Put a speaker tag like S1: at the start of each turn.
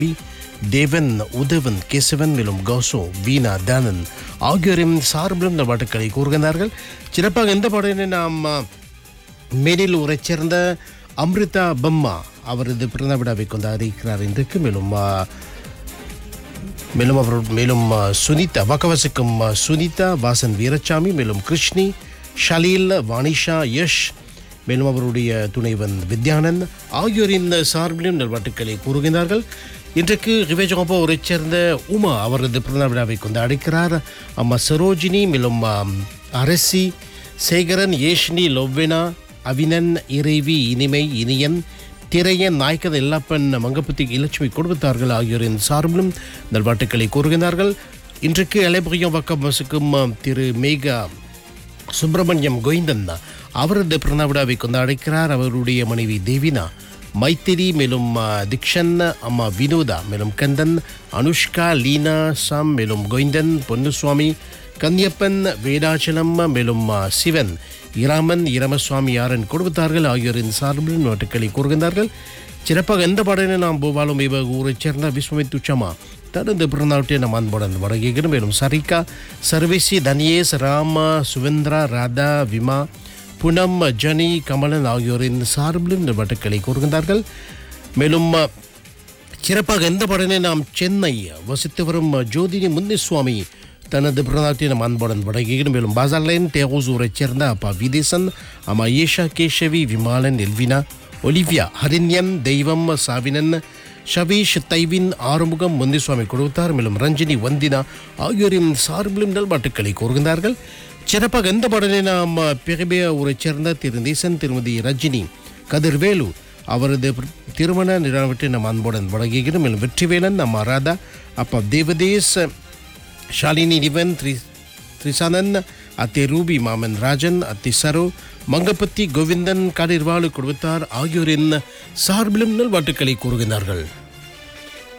S1: தேவன் உதவன் கேசவன் மேலும் கௌசோ வீணா தானன் ஆகியோரின் சார்பிலும் இந்த பாட்டுக்களை கூறுகின்றார்கள் சிறப்பாக இந்த பாடலை நாம் மேலில் ஊரைச் சேர்ந்த அம்ரிதா பம்மா அவரது பிறந்த விழாவை கொண்டாடிக்கிறார் இன்றைக்கு மேலும் ஆ, மேலும் அவர் மேலும் ஆ, சுனிதா வக்கவசிக்கும் ஆ, சுனிதா வாசன் வீரசாமி மேலும் கிருஷ்ணி ஷலீல் வானிஷா யஷ் மேலும் அவருடைய துணைவன் வித்யானந்த் ஆகியோரின் சார்பிலும் நல்வாட்டுக்களை கூறுகின்றார்கள் இன்றைக்கு ரிவேஜோபோ ஊரைச் சேர்ந்த உமா அவரது பிறந்த விழாவை கொண்டாடிக்கிறார் அம்மா சரோஜினி மேலும் ஆ, அரசி சேகரன் ஏஷ்னி லொவ்வினா அவினன் இறைவி இனிமை இனியன் திரையன் நாயக்கன் எல்லாப்பன் மங்கப்பத்தி இலட்சுமி குடும்பத்தார்கள் ஆகியோரின் சார்பிலும் நல்வாட்டுக்களை கூறுகின்றார்கள் இன்றைக்கு அலைபுரியம் பக்கம் வசிக்கும் திரு மேகா சுப்பிரமணியம் கோவிந்தன் அவரது பிறந்த விழாவை கொண்டாடிக்கிறார் அவருடைய மனைவி தேவினா மைத்திரி மேலும் ஆ, திக்ஷன் அம்மா வினோதா மேலும் கந்தன் அனுஷ்கா லீனா சாம் மேலும் கோவிந்தன் பொன்னுசுவாமி கன்யப்பன் வேதாச்சலம் மேலும் ஆ, சிவன் இராமன் இரமசுவாமி யாரன் குடும்பத்தார்கள் ஆகியோரின் சார்பில் நோட்டுக்களை கூறுகின்றார்கள் சிறப்பாக எந்த பாடலை நாம் பூபாலும் இவ ஊரைச் சேர்ந்த விஸ்வமித் உச்சமா தனது பிறந்தாவட்டை நம் அன்புடன் வழங்குகிறோம் மேலும் சரிகா சர்வேசி தனியேஸ் ராமா சுவேந்திரா ராதா விமா புனம் ஜனி கமலன் ஆகியோரின் சார்பிலும் இந்த பாட்டுக்களை கூறுகின்றார்கள் மேலும் அ, சிறப்பாக எந்த படனை நாம் சென்னை வசித்து வரும் ஜோதினி முன்னிசுவாமி தனது பிறநாட்டை நம் அன்புடன் வழங்குகிறோம் மேலும் பாசாலைன் தேகூசூரைச் சேர்ந்த அப்பா விதேசன் அம்மா ஏஷா கேஷவி விமாலன் எல்வினா ஒலிவியா ஹரிண்யன் தெய்வம் சாவினன் ஷவீஷ் தைவின் ஆறுமுகம் முந்திசுவாமி கொடுத்தார் மேலும் ரஞ்சினி வந்தினா ஆகியோரின் சார்பிலும் நல்பாட்டுக்களை கூறுகின்றார்கள் சிறப்பாக எந்த பாடலை நாம் பெருமைய ஊரைச் சேர்ந்த திரு நேசன் திருமதி ரஜினி கதிர்வேலு அவரது பிர- திருமண நிறுவனத்தை நம் அன்புடன் வழங்குகிறோம் மேலும் வெற்றிவேலன் நம்ம ராதா அப்பா தேவதேஸ் ஷாலினி நிவன் த்ரி த்ரிசானன் அத்தை ரூபி மாமன் ராஜன் அத்தை சரோ மங்கப்பத்தி கோவிந்தன் காடிர்வாளு குடும்பத்தார் ஆகியோரின் சார்பிலும் நல்வாட்டுக்களை கூறுகிறார்கள்